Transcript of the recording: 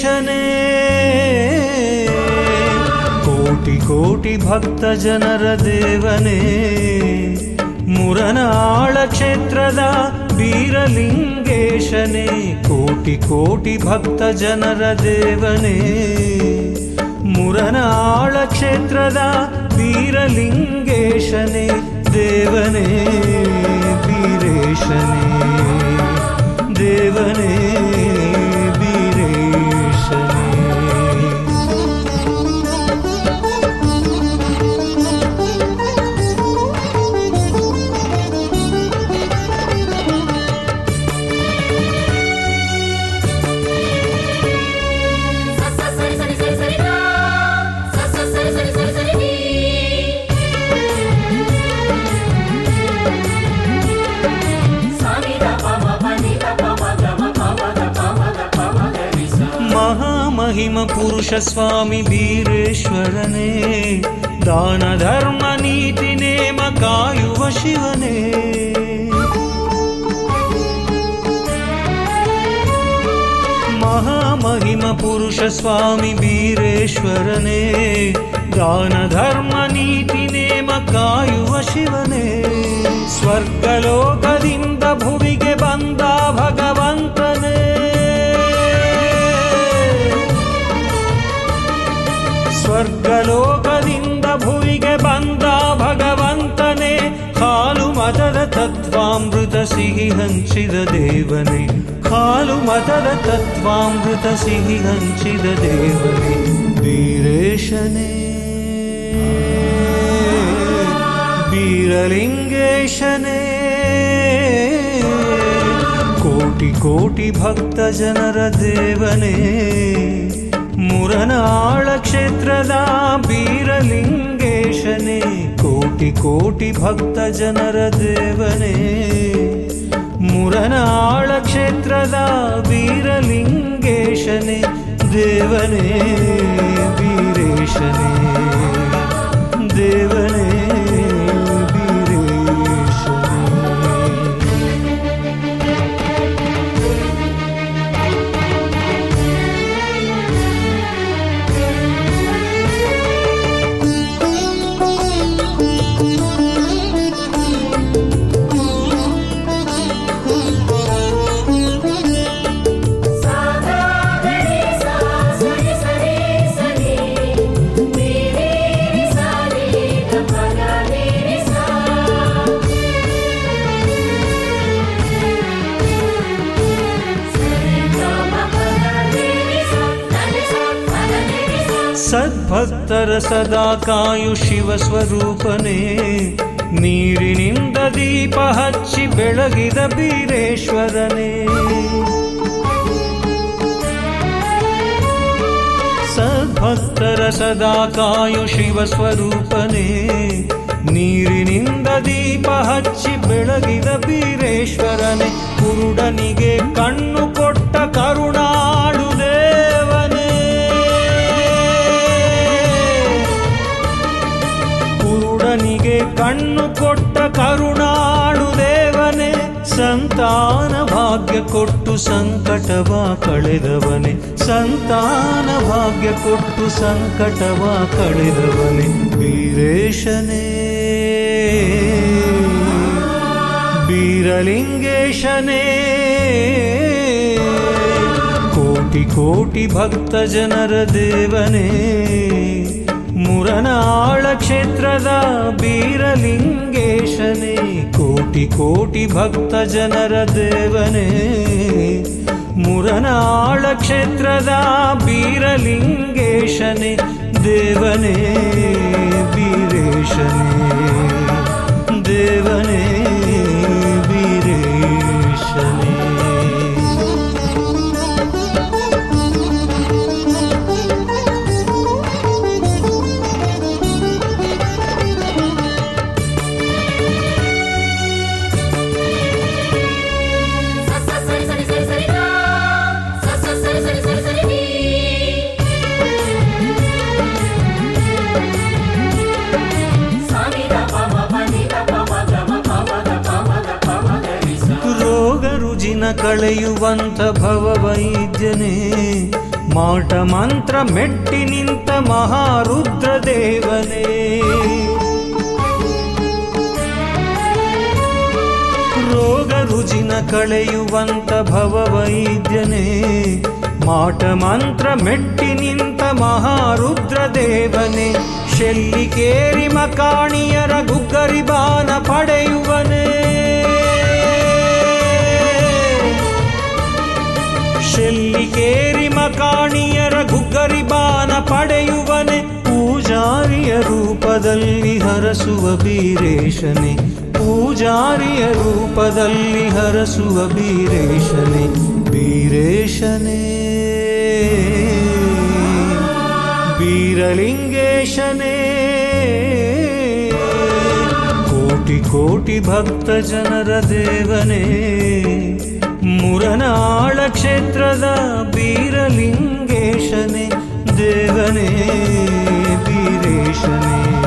ಲಿಂಗೇಶನೇ ಕೋಟಿ ಕೋಟಿ ಭಕ್ತ ಜನರ ದೇವನೇ ಮುರನಾಳ ಕ್ಷೇತ್ರದ ಬೀರಲಿಂಗೇಶನೇ ಕೋಟಿ ಕೋಟಿ ಭಕ್ತ ಜನರ ದೇವನೇ ಮುರನಾಳ ಕ್ಷೇತ್ರದ ಬೀರಲಿಂಗೇಶನೇ ದೇವನೇ ಬೀರೇಶನೇ ದೇವನೇ ಬೀರೇಶನೇ సరి సరి సరి సరి గా సరి సరి సరి సరి సరి నీ సాని ద ప మ ప ని ద ప మ గ మ ప మ ద ప మ ద ప మ గ రి స ಮಹಾಮಹಿಮ ಪುರುಷ ಸ್ವಾಮಿ ಬೀರೇಶ್ವರನೇ ದಾನ ಧರ್ಮ ನೀತಿ ನೇಮ ಕಾಯುವ ಶಿವನೇ ಮಹಾಮಹಿಮ ಪುರುಷ ಸ್ವಾಮಿ ಬೀರೇಶ್ವರನೇ ದಾನ ಧರ್ಮ ನೀತಿ ನೇಮ ಕಾಯುವ ಶಿವನೇ ಸ್ವರ್ಗಲೋಕದಿಂದ ಭುವಿಗೆ ಬಂದ ಭಗವಂತನೇ ಸ್ವರ್ಗಲೋಕದಿಂದ ಭುವಿಗೆ ಬಂದ ಭಗವಂತನೇ ಹಾಲು ಮತದ ತತ್ವಾಮೃತ ಸಿಹಿ ಹಂಚಿದ ದೇವನೇ ಹಾಲು ಮತದ ತತ್ವಾಮೃತ ಸಿಹಿ ಹಂಚಿದ ದೇವನೇ ವೀರೇಶನೇ ಬೀರಲಿಂಗೇಶನೇ ಕೋಟಿ ಕೋಟಿ ಭಕ್ತ ಜನರ ದೇವನೇ ಮುರನಾಳ ಕ್ಷೇತ್ರದ ಬೀರಲಿಂಗೇಶನೇ ಕೋಟಿ ಕೋಟಿ ಭಕ್ತ ಜನರ ದೇವನೇ ಮುರನಾಳ ಕ್ಷೇತ್ರದ ಬೀರಲಿಂಗೇಶನೇ ದೇವನೇ ಬೀರೇಶನೇ ದೇವನೇ ಬೀರೇಶನೇ సా ద గ రి స సరి సరి సరి నీ రి రి స రి ద ప గ రి రి స సరి గ మ ప గ రి రి స ద ని స ప ద ని రి స ಸದ್ಭಕ್ತರ ಸದಾ ಕಾಯು ಶಿವ ಸ್ವರೂಪನೇ ನೀರಿನಿಂದ ದೀಪ ಹಚ್ಚಿ ಬೆಳಗಿದ ಬೀರೇಶ್ವರನೇ ಸದ್ಭಕ್ತರ ಸದಾ ಕಾಯು ಶಿವ ಸ್ವರೂಪನೇ ನೀರಿನಿಂದ ದೀಪ ಹಚ್ಚಿ ಬೆಳಗಿದ ಬೀರೇಶ್ವರನೇ ಕುರುಡನಿಗೆ ಕಣ್ಣು ಕೊಟ್ಟ ಕರುಣಾಳು ದೇವನೇ ಕುರುಡನಿಗೆ ಕಣ್ಣು ಕೊಟ್ಟ ಕರುಣಾಳು ದೇವನೇ ಸಂತಾನ ಭಾಗ್ಯ ಕೊಟ್ಟು ಸಂಕಟವ ಕಳೆದವನೇ ಸಂತಾನ ಭಾಗ್ಯ ಕೊಟ್ಟು ಸಂಕಟವ ಕಳೆದವನೇ ವೀರೇಶನೇ ಬೀರಲಿಂಗೇಶನೇ ಕೋಟಿ ಕೋಟಿ ಭಕ್ತ ಜನರ ದೇವನೇ ಮುರನಾಳ ಕ್ಷೇತ್ರದ ಬೀರಲಿಂಗೇಶನೇ ಕೋಟಿ ಕೋಟಿ ಭಕ್ತ ಜನರ ದೇವನೇ ಮುರನಾಳ ಕ್ಷೇತ್ರದ ಬೀರಲಿಂಗೇಶನೇ ದೇವನೇ ಬೀರೇಶನೇ ದೇವನೇ ಬೀರೇಶನೇ స స సరి సరి సరి సరి గా స స సరి సరి సరి సరి నీ సాని ద ప మ ప ని ద ప మ గ మ ప మ ద ప మ ద ప మ గ రి ಸ ರೋಗ ರುಜಿನ ಕಳೆಯುವಂತ ಭವ ವೈದ್ಯನೇ ಮಾಟ ಮಂತ್ರ ಮೆಟ್ಟಿ ನಿಂತ ಮಹಾರುದ್ರ ದೇವನೇ ರೋಗ ರುಜಿನ ಕಳೆಯುವಂತ ಭವವೈದ್ಯನೇ ಮಾಟ ಮಂತ್ರ ಮೆಟ್ಟಿ ನಿಂತ ಮಹಾರುದ್ರ ದೇವನೇ ಶೆಲ್ಲಿಕೇರಿ ಮಕಾಣಿಯರ ಗುಗ್ಗರಿ ಬಾನ ಪಡೆಯುವನೇ ಶೆಲ್ಲಿಕೇರಿ ಮಕಾಣಿಯರ ಗುಗ್ಗರಿ ಬಾನ ಪಡೆಯುವನೆ ಪೂಜಾರಿಯ ರೂಪದಲ್ಲಿ ಹರಸುವ ಬೀರೇಶನೆ ಪೂಜಾರಿಯ ರೂಪದಲ್ಲಿ ಹರಸುವ ಬೀರೇಶನೆ ಬೀರೇಶನೇ ಬೀರಲಿಂಗೇಶನೇ ಕೋಟಿ ಕೋಟಿ ಭಕ್ತ ಜನರ ದೇವನೇ ಮುರನಾಳ ಕ್ಷೇತ್ರದ ಬೀರಲಿಂಗೇಶನೇ ದೇವನೇ ಬೀರೇಶನೇ